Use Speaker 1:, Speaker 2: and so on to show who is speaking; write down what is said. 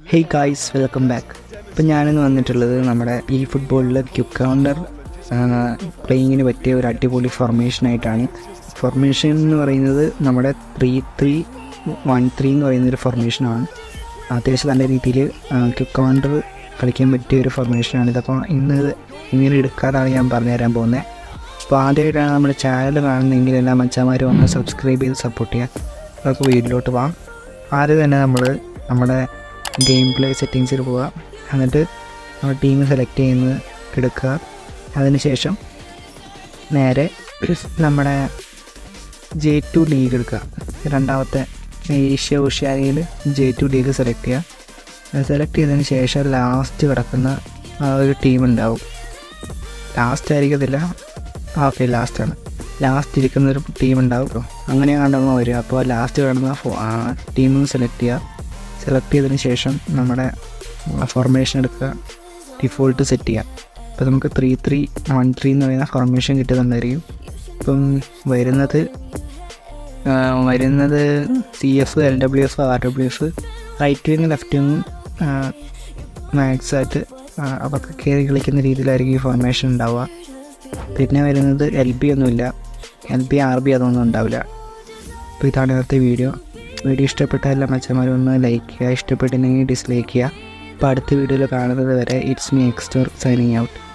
Speaker 1: hey guys welcome back ഇപ്പം ഞാനിന്ന് വന്നിട്ടുള്ളത് നമ്മുടെ ഈ ഫുട്ബോളിൽ ക്യുക്ക് കൗണ്ടർ പ്ലേയിങ്ങിന് പറ്റിയ ഒരു അടിപൊളി ഫോർമേഷനായിട്ടാണ് ഫോർമേഷൻ എന്ന് പറയുന്നത് നമ്മുടെ ത്രീ ത്രീ വൺ ത്രീ എന്ന് പറയുന്ന ഒരു ഫോർമേഷനാണ് അത്യാവശ്യം നല്ല രീതിയിൽ ക്യുക്ക് കൗണ്ടർ കളിക്കാൻ പറ്റിയ ഒരു ഫോർമേഷനാണ് ഇതപ്പോൾ ഇന്ന് ഇത് ഇങ്ങനെ എടുക്കാതാണ് ഞാൻ പറഞ്ഞുതരാൻ പോകുന്നത് അപ്പോൾ ആദ്യമായിട്ടാണ് നമ്മുടെ ചാനൽ കാണുന്നതെങ്കിൽ എല്ലാ മച്ചാന്മാരും ഒന്ന് സബ്സ്ക്രൈബ് ചെയ്ത് സപ്പോർട്ട് ചെയ്യുക നമുക്ക് വീട്ടിലോട്ട് പോകാം ആദ്യം തന്നെ നമ്മൾ നമ്മുടെ ഗെയിം പ്ലേ സെറ്റിങ്സിൽ പോവുക എന്നിട്ട് നമ്മൾ ടീം സെലക്ട് ചെയ്യുന്നത് എടുക്കുക അതിനുശേഷം നേരെ നമ്മുടെ ജെ ടു ലീഗ് എടുക്കുക രണ്ടാമത്തെ ഏഷ്യ ഓഷ്യാനയിൽ ജെ ടു ലീഗ് സെലക്ട് ചെയ്യുക സെലക്ട് ചെയ്തതിന് ശേഷം ലാസ്റ്റ് കിടക്കുന്ന ആ ഒരു ടീം ഉണ്ടാവും ലാസ്റ്റ് ആയിരിക്കത്തില്ല ഓക്കെ ലാസ്റ്റാണ് ലാസ്റ്റ് ഇരിക്കുന്ന ഒരു ടീം ഉണ്ടാവും അങ്ങനെയാണെന്ന് വരിക അപ്പോൾ ലാസ്റ്റ് കിടന്ന ടീം സെലക്ട് ചെയ്യുക സെലക്ട് ചെയ്തതിന് ശേഷം നമ്മുടെ ഫോർമേഷൻ എടുക്കുക ഡിഫോൾട്ട് സെറ്റ് ചെയ്യുക അപ്പോൾ നമുക്ക് ത്രീ ത്രീ വൺ ത്രീ എന്ന് പറയുന്ന ഫോർമേഷൻ കിട്ടുന്നുണ്ടായിരിക്കും ഇപ്പം വരുന്നത് ആ, വരുന്നത് C F L W F R W F right wing left wing max ആയിട്ട് ആ, അവർക്ക് കയറി കളിക്കുന്ന രീതിയിലായിരിക്കും ഈ ഫോർമേഷൻ ഉണ്ടാവുക പിന്നെ വരുന്നത് എൽ ബി ഒന്നുമില്ല എൽ ബി ആർ ബി അതൊന്നും ഉണ്ടാവില്ല അപ്പോൾ ഇതാണ് ഇന്നത്തെ വീഡിയോ വീഡിയോ ഇഷ്ടപ്പെട്ട എല്ലാ മച്ചന്മാരും ഒന്ന് ലൈക്ക് ചെയ്യുക ഇഷ്ടപ്പെട്ടില്ലെങ്കിൽ ഡിസ്ലൈക്ക് ചെയ്യുക അപ്പോൾ അടുത്ത വീഡിയോയിൽ കാണുന്നത് വരെ it's me Extor signing out